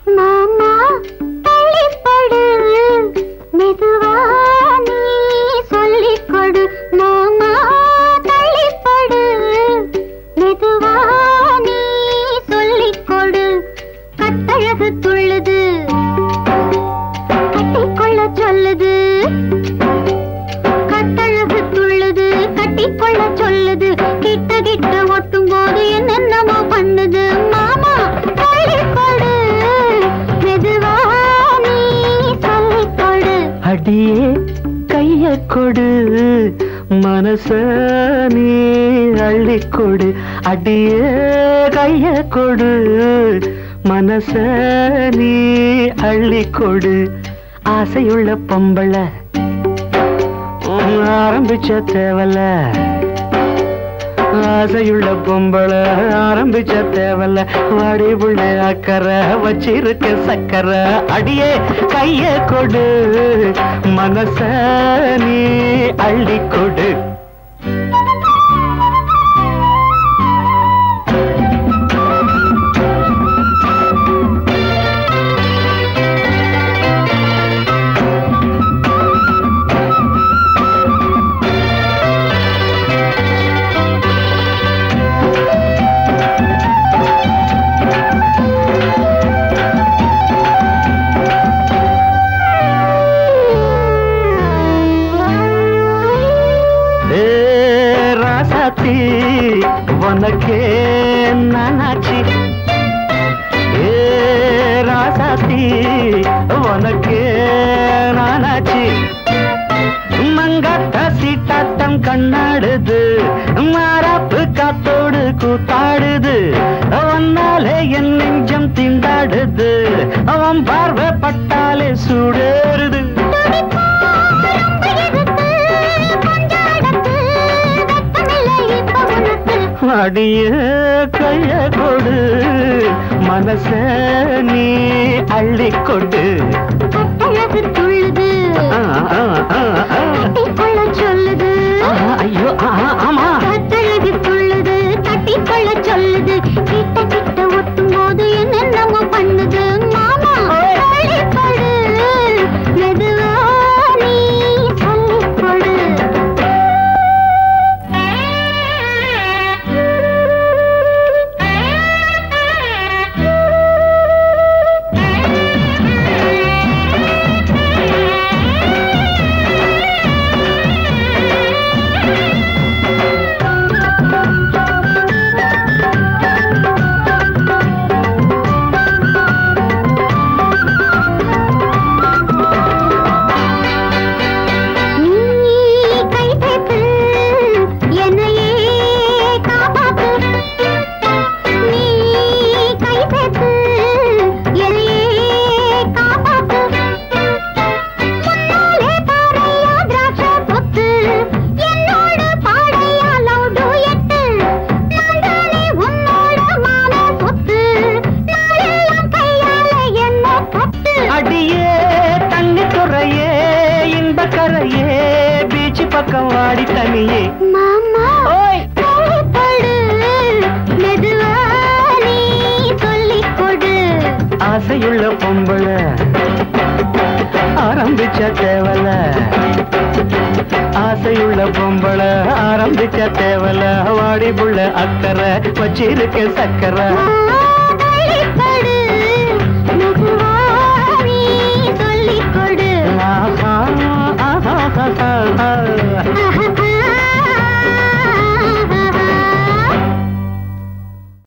மாமா தள்ளிப்படு மெதுவா நீ சொல்லிக் கொடு மாமா தள்ளிப்படு மெதுவா நீ சொல்லிக் கொடு கட்டழகு துள்ளுது கட்டிக்கொள்ள சொல்லுது கட்டழகு துள்ளுது கட்டிக்கொள்ள சொல்லுது கிட்ட கிட்ட ஒட்டும் போது என்னென்னமோ பண்ணுது மாமா சொல்லிக் கொடு மெதுவா நீ சொல்லிக் கொடு அடியே கைய கொடு மனச நீ அள்ளி கொடு அடியே கைய கொடு மனச நீ அள்ளி கொடு ஆசையுள்ள பொம்பளை உம், ஆரம்பிச்ச தேவல ஆசையுள்ள பொம்பளை ஆரம்பிச்ச தேவல வாடி புள்ள அக்கறை வச்சிருக்க சக்கரை அடியே கைய கொடு மனச நீ அள்ளி கொடு ஏ ராசாத்தி உனக்கே நானாச்சி ஏ ராசாத்தி உனக்கே நானாச்சி மங்காத்தா சீட்டாட்டம் கண்ணாடுது மாறாப்பு காத்தோடு கூத்தாடுது அவனாலே என் நெஞ்சம் திண்டாடுது அவன் பார்வை பட்டாலே சூடேறுது அடிய கைய கொடு மனச நீ அள்ளி கொடு கட்டழகு துள்ளுது ஆ, ஆ, ஆ, ஆ. கட்டிக்கொள்ள சொல்லுது ஆ, ஐயோ ஆ, ஆ, ஆமா கட்டழகு துள்ளுது கட்டிக்கொள்ள சொல்லுது கிட்ட கிட்ட ஒட்டும் போது என்னென்னமோ பண்ணுது மாமா சொல்லிக் கொடு மெதுவா நீ சொல்லிக் கொடு நீ கை சேர்த்து என்னையே காப்பாத்து நீ கை சேர்த்து என்னையே காப்பாத்து முன்னாலே பாறையா திராட்சை கொத்து என்னோட பாடையா லவ் டூயட்டு நான் தானே உன்னோட மான சொத்து நாளெல்லாம் கையால என்ன கத்து அடியே தண்ணி துறையே இன்ப கரையே பீச்சு பக்கம் வாடி தனியே மாமா ஓய் சொல்லிக்கொடு மெதுவா நீ சொல்லிக் கொடு ஆசையுள்ள பொம்பளை ஆரம்பிச்ச தேவல ஆசையுள்ள பொம்பளை ஆரம்பிச்ச தேவல வாடி புள்ள அக்கறை வச்சிருக்க சக்கரை ஆ